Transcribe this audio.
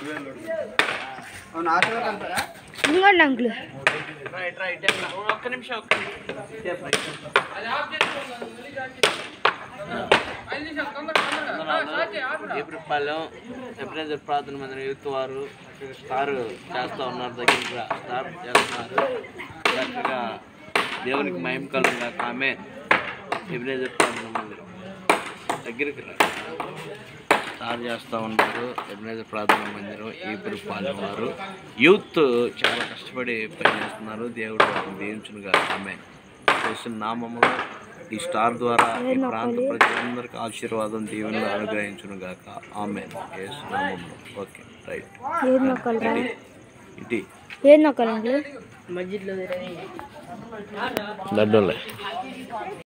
అవును ఆశీర్వాదం అంటారా ఇంకోండి అంకుల్ రైట్ రైట్ ఒక్క నిమిషం ఒక్క నిమిషం ఏప్రిపాలెం ఎప్పుడైతే ప్రార్థన మందిరం యూత్ వారు స్టార్ చేస్తూ ఉన్నారు దగ్గర స్టార్ చేస్తున్నారు చక్కగా దేవునికి మహిమ కలుగుగా ఆమె ఎప్పుడైతే ప్రార్థన మందిరం దగ్గరికి రా స్టార్ చేస్తూ ఉన్నారు ఎప్పుడైతే ప్రార్థన మందిరం ఏప్రిపాలెం వారు యూత్ చాలా కష్టపడి పనిచేస్తున్నారు దేవుడు వారిని దీవించునుగా ఆమె చేసిన నామములో ఈ స్టార్ ద్వారా ఈ ప్రాంత ప్రజలందరికీ ఆశీర్వాదం దీవెనలు అనుగ్రహించును గాక ఆమె నామములో ఓకే రైట్ ఏది నొక్కాలి రా ఇటీ ఏది నొక్కాలి అంకుల్ లడ్డూలే